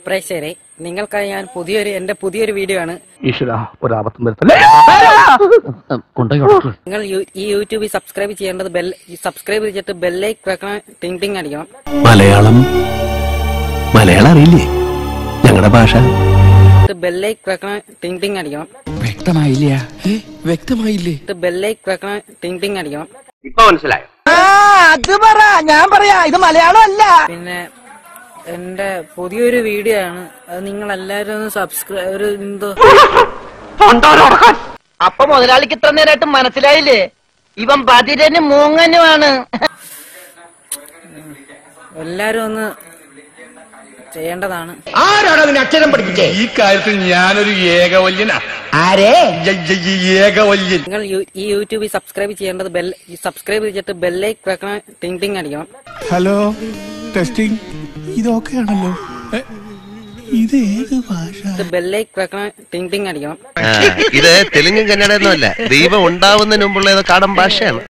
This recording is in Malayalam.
പ്രേക്ഷകരെ നിങ്ങൾക്കായി ഞാൻ പുതിയൊരു എന്റെ പുതിയൊരു വീഡിയോ ആണ് ഈശ്വര ഒരാപത്തും വരുത്തല്ലേ നിങ്ങൾ യു- ഈ യൂട്യൂബിൽ സബ്സ്ക്രൈബ് ചെയ്യേണ്ടത് ബെൽ സബ്സ്ക്രൈബ് ചെയ്തിട്ട് ബെല്ലൈക്ക് വെക്കണം ടിങ് ടിങ് അടിക്കണം മലയാളം മലയാളം അറിയില്ലേ ഞങ്ങളുടെ ഭാഷ ബെല്ലൈക്ക് വെക്കണം ടിങ് ടിങ് അടിക്കണം വ്യക്തമായില്ല വ്യക്തമായില്ലേ ബെല്ലൈക്ക് വെക്കണം ടിങ് ടിങ് അടിക്കണം ഇപ്പൊ മനസ്സിലായോ അത് പറ ഞാൻ പറയാ ഇത് മലയാളം അല്ല പിന്നെ എന്റെ പുതിയൊരു വീഡിയോ ആണ് അത് നിങ്ങൾ എല്ലാവരും ഒന്ന് സബ്സ്ക്രൈബ് ഒരു എന്തോ അപ്പൊ മുതലാളിക്ക് ഇത്ര നേരമായിട്ട് മനസ്സിലായില്ലേ ഇവൻ ബദിരനും മൂങ്ങനുമാണ് എല്ലാരും ഒന്ന് ചെയ്യേണ്ടതാണ് ഈ കാര്യത്തിൽ ഞാനൊരു ഏകവല്യനാ ആരേ യ- യ- യ- ഏകവല്യൻ നിങ്ങൾ യു- ഈ യൂട്യൂബിൽ സബ്സ്ക്രൈബ് ചെയ്യേണ്ടത് ബെൽ സബ്സ്ക്രൈബ് ചെയ്തിട്ട് ബെല്ലൈക്ക് വെക്കണം ടിങ് ടിങ് അടിക്കണം ഹലോ ടെസ്റ്റിംഗ് ഇതൊക്കെയാണല്ലോ എ, ഇത് ഏത് ഭാഷ ബെല്ലൈക്ക് വെക്കണം ടിങ് ടിങ് അടിക്കണം ഇത് തെലുങ്കും കന്നഡ ഒന്നുമല്ല ദൈവം ഉണ്ടാവുന്നതിന് മുമ്പുള്ള ഏതോ കാടൻ ഭാഷയാണ്